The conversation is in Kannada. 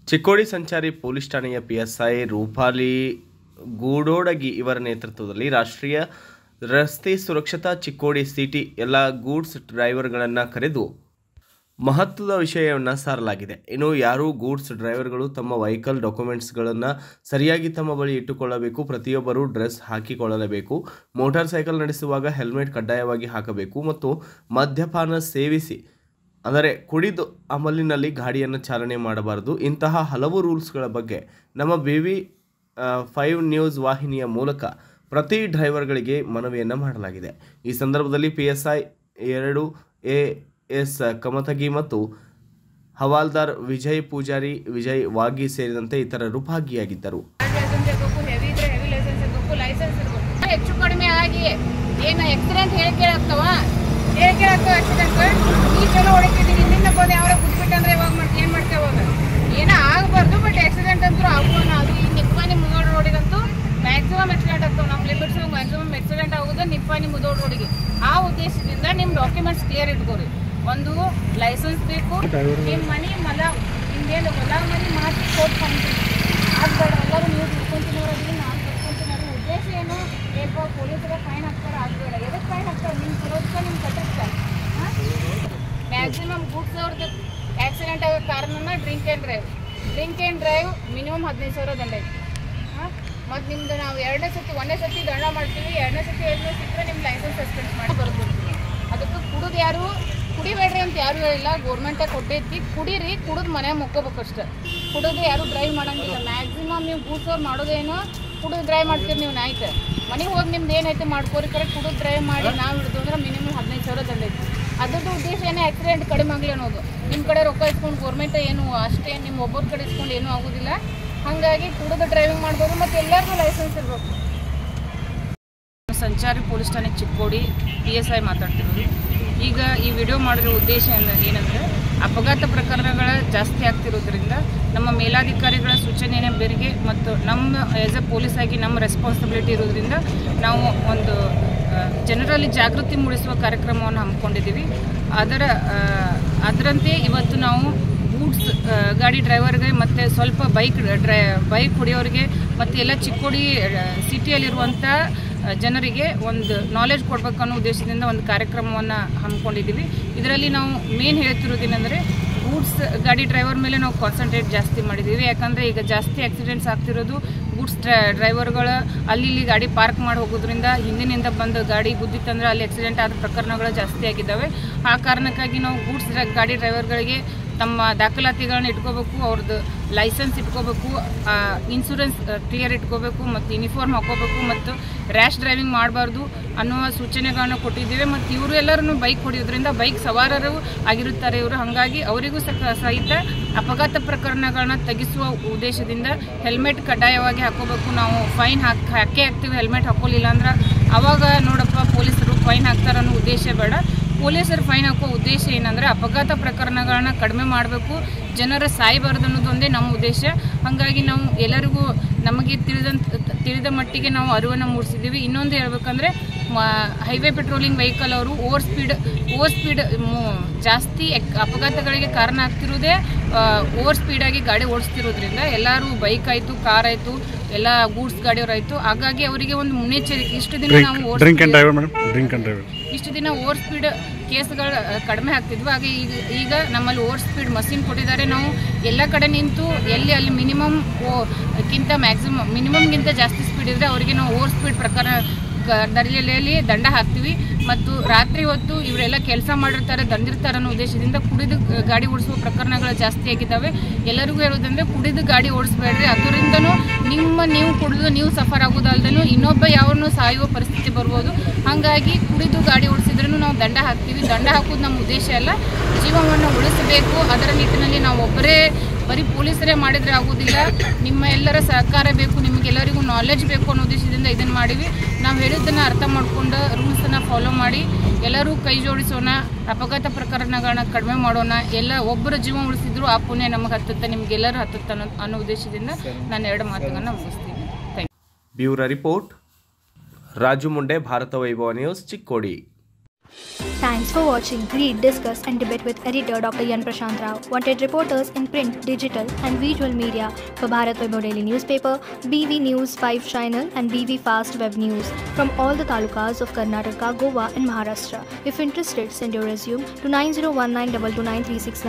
ಚಿಕ್ಕೋಡಿ ಸಂಚಾರಿ ಪೊಲೀಸ್ ಠಾಣೆಯ ಪಿಎಸ್ಐ ರೂಪಾಲಿ ಗೂಡೋಡಗಿ ಇವರ ನೇತೃತ್ವದಲ್ಲಿ ರಾಷ್ಟ್ರೀಯ ರಸ್ತೆ ಸುರಕ್ಷತಾ ಚಿಕ್ಕೋಡಿ ಸಿಟಿ ಎಲ್ಲ ಗೂಡ್ಸ್ ಡ್ರೈವರ್ಗಳನ್ನು ಕರೆದು ಮಹತ್ವದ ವಿಷಯವನ್ನು ಸಾರಲಾಗಿದೆ ಇನ್ನು ಯಾರೂ ಗೂಡ್ಸ್ ಡ್ರೈವರ್ಗಳು ತಮ್ಮ ವೆಹಿಕಲ್ ಡಾಕ್ಯುಮೆಂಟ್ಸ್ಗಳನ್ನು ಸರಿಯಾಗಿ ತಮ್ಮ ಬಳಿ ಇಟ್ಟುಕೊಳ್ಳಬೇಕು ಪ್ರತಿಯೊಬ್ಬರೂ ಡ್ರೆಸ್ ಹಾಕಿಕೊಳ್ಳಲೇಬೇಕು ಮೋಟಾರ್ ಸೈಕಲ್ ನಡೆಸುವಾಗ ಹೆಲ್ಮೆಟ್ ಕಡ್ಡಾಯವಾಗಿ ಹಾಕಬೇಕು ಮತ್ತು ಮದ್ಯಪಾನ ಸೇವಿಸಿ ಅಂದರೆ ಕುಡಿದು ಅಮಲಿನಲ್ಲಿ ಗಾಡಿಯನ್ನು ಚಾಲನೆ ಮಾಡಬಾರದು ಇಂತಹ ಹಲವು ರೂಲ್ಸ್ಗಳ ಬಗ್ಗೆ ನಮ್ಮ ಬಿ ವಿ ಫೈವ್ ನ್ಯೂಸ್ ವಾಹಿನಿಯ ಮೂಲಕ ಪ್ರತಿ ಡ್ರೈವರ್ಗಳಿಗೆ ಮನವಿಯನ್ನು ಮಾಡಲಾಗಿದೆ ಈ ಸಂದರ್ಭದಲ್ಲಿ ಪಿ ಎಸ್ ಐ ಎರಡು ಎ ಎಸ್ ಕಮತಗಿ ಮತ್ತು ಹವಾಲ್ದಾರ್ ವಿಜಯ್ ಪೂಜಾರಿ ವಿಜಯ್ ವಾಗಿ ಸೇರಿದಂತೆ ಇತರರು ಭಾಗಿಯಾಗಿದ್ದರು ಲೈಸೆನ್ಸ್ ಇರಬೇಕು ಹೆವಿ ಇದ್ರೆ ಹೆವಿ ಲೈಸೆನ್ಸ್ ಇರಬೇಕು ಲೈಸೆನ್ಸ್ ಇರಬೇಕು ಹೆಚ್ಚು ಕಡಿಮೆ ಆಗಿ ಏನು ಆಕ್ಸಿಡೆಂಟ್ ಹೇಳಿಕೆ ಆಗ್ತಾವ ಹೇಳಿಕೆ ಆಗ್ತಾವ ಆಕ್ಸಿಡೆಂಟ್ ನೀ ಚಲೋ ಹೊಡಿತಿದ್ದೀನಿ ನಿನ್ನ ಬಂದು ಯಾವಾಗ ಕುದ್ಬಿಟ್ಟಂದ್ರೆ ಇವಾಗ ಮಾಡಿ ಏನು ಮಾಡ್ತೇವೆ ಅವಾಗ ಏನೋ ಆಗಬಾರ್ದು ಬಟ್ ಆಕ್ಸಿಡೆಂಟ್ ಅಂತೂ ಆಗೋಣ ಅದು ಈ ನಿಪ್ಪಾನಿ ಮುಗೋಡ್ ರೋಡಿಗಂತೂ ಮ್ಯಾಕ್ಸಿಮಮ್ ಆಕ್ಸಿಡೆಂಟ್ ಆಗ್ತಾವೆ ನಮ್ಮ ಲಿಮಿಟ್ಸ್ ಮ್ಯಾಕ್ಸಿಮಮ್ ಆಕ್ಸಿಡೆಂಟ್ ಆಗೋದು ನಿಪ್ಪಾನಿ ಮುದೋಡ್ ರೋಡಿಗೆ ಆ ಉದ್ದೇಶದಿಂದ ನಿಮ್ಮ ಡಾಕ್ಯುಮೆಂಟ್ಸ್ ಕ್ಲಿಯರ್ ಇಟ್ಕೋರಿ ಒಂದು ಲೈಸೆನ್ಸ್ ಬೇಕು ನಿಮ್ಮ ಮನಿ ಮಲ ನಿಮ್ದೇನು ಹೊಲ ಮನಿ ಮಾತಿ ಕೋರ್ಟ್ ಫಂಕ್ಷನ್ ಆಗ್ಬೇಡ ಎಲ್ಲರೂ ನೀವು ತಿಳ್ಕೊಂತಿನವ್ರಲ್ಲಿ ನಾನು ತಿಳ್ಕೊಂತಿನವ್ರು ಉದ್ದೇಶ ಏನು ಏಪ ಪೊಲೀಸರ ಫೈನ್ ಹಾಕ್ತಾರೆ ಆಗಬೇಡ ಎದಕ್ಕೆ ಫೈನ್ ಹಾಕ್ತಾರೆ ನಿಮ್ಮ ಸುರಕ್ಷ ನಿಮ್ಮ ಕಟ್ಟಕ್ಕೆ ಮ್ಯಾಕ್ಸಿಮಮ್ ಗೂಡ್ಸ್ ಅವ್ರದ್ದು ಆಕ್ಸಿಡೆಂಟ್ ಆಗೋ ಕಾರಣನ drink and drive drink and drive minimum ಹದಿನೈದು ಸಾವಿರ ದಂಡ ಐತಿ ಹಾಂ ಮತ್ತು ನಿಮ್ದು ನಾವು ಎರಡನೇ ಸತಿ ಒಂದನೇ ಸತಿ ದಂಡ ಮಾಡ್ತೀವಿ ಎರಡನೇ ಸತಿ ಎರಡನೇ ಸಿಕ್ಕರೆ ನಿಮ್ಮ ಲೈಸೆನ್ಸ್ ಸಸ್ಪೆಂಡ್ ಮಾಡಿ ಬರ್ಬಿಡ್ತೀವಿ ಅದಕ್ಕೆ ಕುಡಿದು ಯಾರು ಕುಡಿಬೇಡ್ರಿ ಅಂತ ಯಾರು ಹೇಳಿಲ್ಲ ಗೋರ್ಮೆಂಟೇ ಕೊಟ್ಟೈತಿ ಕುಡೀರಿ ಕುಡಿದು ಮನೆ ಮುಕ್ಕೋಬೇಕಷ್ಟೆ ಕುಡಿದು ಯಾರು ಡ್ರೈವ್ ಮಾಡಂಗಿಲ್ಲ ಮ್ಯಾಕ್ಸಿಮಮ್ ನೀವು ಗೂಡ್ಸೋರು ಮಾಡೋದೇನು ಕುಡಿದು ಡ್ರೈವ್ ಮಾಡ್ತೀರಿ ನೀವು ನೈಟ್ ಮನೆಗೆ ಹೋಗಿ ನಿಮ್ದು ಏನೈತೆ ಮಾಡ್ಕೋರಿ ಕರೆ ಕುಡಿದು ಡ್ರೈವ್ ಮಾಡಿ ನಾವು ಹಿಡಿದು ಅಂದ್ರೆ ಮಿನಿಮಮ್ ಹದಿನೈದು ಸಾವಿರ ದಂಡ ಐತಿ ಅದ್ರದ್ದು ಉದ್ದೇಶ ಏನೇ ಆಕ್ಸಿಡೆಂಟ್ ಕಡಿಮೆ ಆಗಲಿ ಅನ್ನೋದು ನಿಮ್ಮ ಕಡೆ ರೊಕ್ಕ ಇಸ್ಕೊಂಡು ಗೋರ್ಮೆಂಟ್ ಏನು ಅಷ್ಟೇ ನಿಮ್ಮ ಒಬ್ಬರ ಕಡೆ ಇಸ್ಕೊಂಡು ಏನೂ ಆಗೋದಿಲ್ಲ ಹಾಗಾಗಿ ಕುಡಿದು ಡ್ರೈವಿಂಗ್ ಮಾಡ್ಬೋದು ಮತ್ತು ಎಲ್ಲರಿಗೂ ಲೈಸೆನ್ಸ್ ಇರಬೇಕು ಸಂಚಾರಿ ಪೊಲೀಸ್ ಠಾಣೆ ಚಿಕ್ಕೋಡಿ ಪಿ ಎಸ್ ಐ ಮಾತಾಡ್ತಿರೋದು ಈಗ ಈ ವಿಡಿಯೋ ಮಾಡಿರೋ ಉದ್ದೇಶ ಏನ- ಏನಂದ್ರೆ ಅಪಘಾತ ಪ್ರಕರಣಗಳ ಜಾಸ್ತಿ ಆಗ್ತಿರೋದ್ರಿಂದ ನಮ್ಮ ಮೇಲಾಧಿಕಾರಿಗಳ ಸೂಚನೆಯ ಮೇರೆಗೆ ಮತ್ತು ನಮ್ಮ ಆ್ಯಸ್ ಎ ಪೊಲೀಸ್ ಆಗಿ ನಮ್ಮ ರೆಸ್ಪಾನ್ಸಿಬಿಲಿಟಿ ಇರೋದ್ರಿಂದ ನಾವು ಒಂದು ಆ, ಜನರಲ್ಲಿ ಜಾಗೃತಿ ಮೂಡಿಸುವ ಕಾರ್ಯಕ್ರಮವನ್ನು ಹಮ್ಮಿಕೊಂಡಿದ್ದೀವಿ ಅದರ ಆ, ಅದರಂತೆ ಇವತ್ತು ನಾವು ಗೂಡ್ಸ್ ಆ, ಗಾಡಿ ಡ್ರೈವರ್ಗೆ ಮತ್ತು ಸ್ವಲ್ಪ ಬೈಕ್ ಡ್ರೈ ಬೈಕ್ ಹೊಡೆಯೋರಿಗೆ ಮತ್ತು ಎಲ್ಲ ಚಿಕ್ಕೋಡಿ ಸಿಟಿಯಲ್ಲಿರುವಂಥ ಜನರಿಗೆ ಒಂದು ನಾಲೆಜ್ ಕೊಡ್ಬೇಕು ಅನ್ನೋ ಉದ್ದೇಶದಿಂದ ಒಂದು ಕಾರ್ಯಕ್ರಮವನ್ನು ಹಮ್ಮಿಕೊಂಡಿದ್ದೀವಿ ಇದರಲ್ಲಿ ನಾವು ಮೇನ್ ಹೇಳ್ತಿರೋದೇನೆಂದರೆ ಗೂಡ್ಸ್ ಗಾಡಿ ಡ್ರೈವರ್ ಮೇಲೆ ನಾವು ಕಾನ್ಸಂಟ್ರೇಟ್ ಜಾಸ್ತಿ ಮಾಡಿದ್ದೀವಿ ಯಾಕಂದರೆ ಈಗ ಜಾಸ್ತಿ ಆಕ್ಸಿಡೆಂಟ್ಸ್ ಆಗ್ತಿರೋದು ಗೂಡ್ಸ್ ಡ್ರೈವರ್ಗಳು ಅಲ್ಲಿ ಇಲ್ಲಿ ಗಾಡಿ ಪಾರ್ಕ್ ಮಾಡಿ ಹೋಗೋದ್ರಿಂದ ಹಿಂದಿನಿಂದ ಬಂದು ಗಾಡಿ ಗುದ್ದಿತ್ತಂದ್ರೆ ಅಲ್ಲಿ ಆಕ್ಸಿಡೆಂಟ್ ಆದ ಪ್ರಕರಣಗಳು ಜಾಸ್ತಿ ಆಗಿದ್ದಾವೆ ಆ ಕಾರಣಕ್ಕಾಗಿ ನಾವು ಗೂಡ್ಸ್ ಗಾಡಿ ಡ್ರೈವರ್ಗಳಿಗೆ ತಮ್ಮ ದಾಖಲಾತಿಗಳನ್ನ ಇಟ್ಕೋಬೇಕು ಅವ್ರದ್ದು ಲೈಸೆನ್ಸ್ ಇಟ್ಕೋಬೇಕು ಇನ್ಶೂರೆನ್ಸ್ ಕ್ಲಿಯರ್ ಇಟ್ಕೋಬೇಕು ಮತ್ತು ಯೂನಿಫಾರ್ಮ್ ಹಾಕೋಬೇಕು ಮತ್ತು ರ್ಯಾಶ್ ಡ್ರೈವಿಂಗ್ ಮಾಡಬಾರ್ದು ಅನ್ನುವ ಸೂಚನೆಗಳನ್ನು ಕೊಟ್ಟಿದ್ದೇವೆ ಮತ್ತು ಇವರು ಎಲ್ಲರೂ ಬೈಕ್ ಹೊಡೆಯೋದ್ರಿಂದ ಬೈಕ್ ಸವಾರರು ಆಗಿರುತ್ತಾರೆ ಇವರು ಹಾಗಾಗಿ ಅವರಿಗೂ ಸಹ ಸಹಿತ ಅಪಘಾತ ಪ್ರಕರಣಗಳನ್ನ ತಗ್ಗಿಸುವ ಉದ್ದೇಶದಿಂದ ಹೆಲ್ಮೆಟ್ ಕಡ್ಡಾಯವಾಗಿ ಹಾಕೋಬೇಕು ನಾವು ಫೈನ್ ಹಾಕಿ ಹಾಕೇ ಹಾಕ್ತೀವಿ ಹೆಲ್ಮೆಟ್ ಹಾಕೋಲಿಲ್ಲ ಅಂದ್ರೆ ಅವಾಗ ನೋಡಪ್ಪ ಪೊಲೀಸರು ಫೈನ್ ಹಾಕ್ತಾರೆ ಅನ್ನೋ ಉದ್ದೇಶ ಬೇಡ ಪೊಲೀಸರು ಫೈನ್ ಹಾಕೋ ಉದ್ದೇಶ ಏನಂದ್ರೆ ಅಪಘಾತ ಪ್ರಕರಣಗಳನ್ನ ಕಡಿಮೆ ಮಾಡಬೇಕು ಜನರ ಸಾಯಬಾರದು ಅನ್ನೋದೊಂದೇ ನಮ್ಮ ಉದ್ದೇಶ ಹಾಗಾಗಿ ನಾವು ಎಲ್ಲರಿಗೂ ನಮಗೆ ತಿಳಿದಂತ ತಿಳಿದ ಮಟ್ಟಿಗೆ ನಾವು ಅರಿವನ್ನು ಮೂಡಿಸಿದ್ದೀವಿ ಇನ್ನೊಂದು ಹೇಳ್ಬೇಕಂದ್ರೆ ಹೈವೇ ಪೆಟ್ರೋಲಿಂಗ್ ವೆಹಿಕಲ್ ಅವರು ಓವರ್ ಸ್ಪೀಡ್ ಓವರ್ ಸ್ಪೀಡ್ ಜಾಸ್ತಿ ಎಕ್- ಅಪಘಾತಗಳಿಗೆ ಕಾರಣ ಆಗ್ತಿರೋದೇ ಓವರ್ ಸ್ಪೀಡಾಗಿ ಗಾಡಿ ಓಡಿಸ್ತಿರೋದ್ರಿಂದ ಎಲ್ಲರೂ ಬೈಕ್ ಆಯಿತು ಕಾರ್ ಆಯಿತು ಎಲ್ಲ ಗೂಡ್ಸ್ ಗಾಡಿಯವ್ರು ಆಯಿತು ಹಾಗಾಗಿ ಅವರಿಗೆ ಒಂದು ಮುನ್ನೆಚ್ಚರಿಕೆ ಇಷ್ಟು ದಿನ ನಾವು over drink and speed- driver madam drink and driver ಇಷ್ಟು ದಿನ ಓವರ್ ಸ್ಪೀಡ್ ಕೇಸ್ಗಳು ಕಡಿಮೆ ಆಗ್ತಿದ್ವು ಹಾಗೆ ಈಗ ಈಗ ನಮ್ಮಲ್ಲಿ ಓವರ್ ಸ್ಪೀಡ್ ಮಷಿನ್ ಕೊಟ್ಟಿದ್ದಾರೆ ನಾವು ಎಲ್ಲ ಕಡೆ ನಿಂತು ಎಲ್ಲಿ ಅಲ್ಲಿ ಮಿನಿಮಮ್ ಗಿಂತ ಮ್ಯಾಕ್ಸಿಮಮ್ ಮಿನಿಮಮ್ಗಿಂತ ಜಾಸ್ತಿ ಸ್ಪೀಡ್ ಇದ್ದರೆ ಅವರಿಗೆ ನಾವು ಓವರ್ ಸ್ಪೀಡ್ ಪ್ರಕಾರ ಗ- ದರಿಯಲ್ಲಿ ದಂಡ ಹಾಕ್ತೀವಿ ಮತ್ತು ರಾತ್ರಿ ಹೊತ್ತು ಇವರೆಲ್ಲ ಕೆಲಸ ಮಾಡಿರ್ತಾರೆ ದಂದಿರ್ತಾರೆ ಅನ್ನೋ ಉದ್ದೇಶದಿಂದ ಕುಡಿದು ಗಾಡಿ ಓಡಿಸುವ ಪ್ರಕರಣಗಳು ಜಾಸ್ತಿ ಆಗಿದ್ದಾವೆ ಎಲ್ಲರಿಗೂ ಹೇಳೋದಂದ್ರೆ ಕುಡಿದು ಗಾಡಿ ಓಡಿಸ್ಬೇಡ್ರಿ ಅದರಿಂದನೂ ನಿಮ್ಮ ನೀವು ಕುಡಿದು ನೀವು ಸಫರ್ ಆಗೋದಲ್ದೇನು ಇನ್ನೊಬ್ಬ ಯಾವನ್ನೂ ಸಾಯುವ ಪರಿಸ್ಥಿತಿ ಬರ್ಬೋದು ಹಾಗಾಗಿ ಕುಡಿದು ಗಾಡಿ ಓಡಿಸಿದ್ರೂ ನಾವು ದಂಡ ಹಾಕ್ತೀವಿ ದಂಡ ಹಾಕೋದು ನಮ್ಮ ಉದ್ದೇಶ ಅಲ್ಲ ಜೀವವನ್ನು ಉಳಿಸಬೇಕು ಅದರ ನಿಟ್ಟಿನಲ್ಲಿ ನಾವು ಒಬ್ಬರೇ ಬರೀ ಪೊಲೀಸರೇ ಮಾಡಿದರೆ ಆಗೋದಿಲ್ಲ ನಿಮ್ಮ ಎಲ್ಲರ ಸಹಕಾರ ಬೇಕು ನಿಮಗೆಲ್ಲರಿಗೂ ನಾಲೆಜ್ ಬೇಕು ಅನ್ನೋ ಉದ್ದೇಶದಿಂದ ಇದನ್ನು ಮಾಡಿವಿ ನಾವು ಹೇಳಿದ್ದನ್ನು ಅರ್ಥ ಮಾಡ್ಕೊಂಡು ರೂಲ್ಸನ್ನು ಫಾಲೋ ಮಾಡಿ ಎಲ್ಲರೂ ಕೈ ಜೋಡಿಸೋಣ ಅಪಘಾತ ಪ್ರಕರಣಗಳನ್ನ ಕಡಿಮೆ ಮಾಡೋಣ ಎಲ್ಲ ಒಬ್ಬರ ಜೀವ ಉಳಿಸಿದ್ರು ಆ ಪುಣ್ಯ ನಮಗೆ ಹತ್ತುತ್ತೆ ನಿಮಗೆಲ್ಲರೂ ಹತ್ತುತ್ತೆ ಅನ್ನೋ ಅನ್ನೋ ಉದ್ದೇಶದಿಂದ ನಾನು ಎರಡು ಮಾತುಗಳನ್ನು ಮುಗಿಸ್ತೀನಿ thank bureau report Raju Munde Bharata Vaibhava news Chikkodi Thanks for watching Read, Discuss and Debate with editor Dr. Yan Prashant Rao. Wanted reporters in print, digital and visual media for Bharat Vaibhav Daily Newspaper, BV News 5 Channel and BV Fast Web News from all the talukas of Karnataka, Goa and Maharashtra. If interested, send your resume to 9019229369